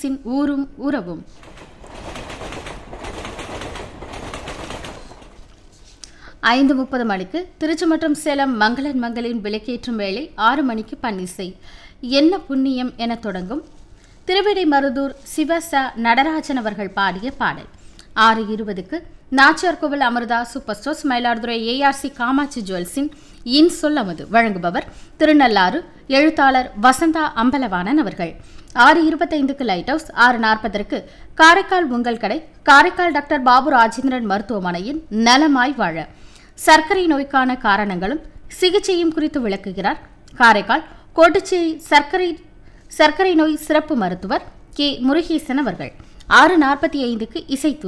போத்தீஸின் ஊரும் உறவும் ஐந்து முப்பது மணிக்கு திருச்சி மற்றும் சேலம் மங்களன் மங்களின் விளக்கேற்றும் வேளை ஆறு மணிக்கு பன்னிசை என்ன புண்ணியம் என தொடங்கும் திருவிடை மருதூர் சிவச நடராஜன் அவர்கள் பாடிய பாடல் ஆறு இருபதுக்கு Nachiyarkovil Amirtha super stores Mayiladuthurai ARC Kamatchi ஜுவல்ஸின் இன் சொல்லமது வழங்குபவர் திருநள்ளாறு எழுத்தாளர் வசந்தா அம்பலவாணன் அவர்கள் ஆறு இருபத்தைந்துக்கு லைட் ஹவுஸ் ஆறு நாற்பதற்கு காரைக்கால் உங்கள் கடை காரைக்கால் டாக்டர் பாபு ராஜேந்திரன் மருத்துவமனையின் நலமாய் வாழ சர்க்கரை நோய்க்கான காரணங்களும் சிகிச்சையும் குறித்து விளக்குகிறார் காரைக்கால் கோட்டுச்சேரி சர்க்கரை சர்க்கரை நோய் சிறப்பு மருத்துவர் கே முருகேசன் அவர்கள் ஆறு நாற்பத்தி ஐந்துக்கு இசைத்து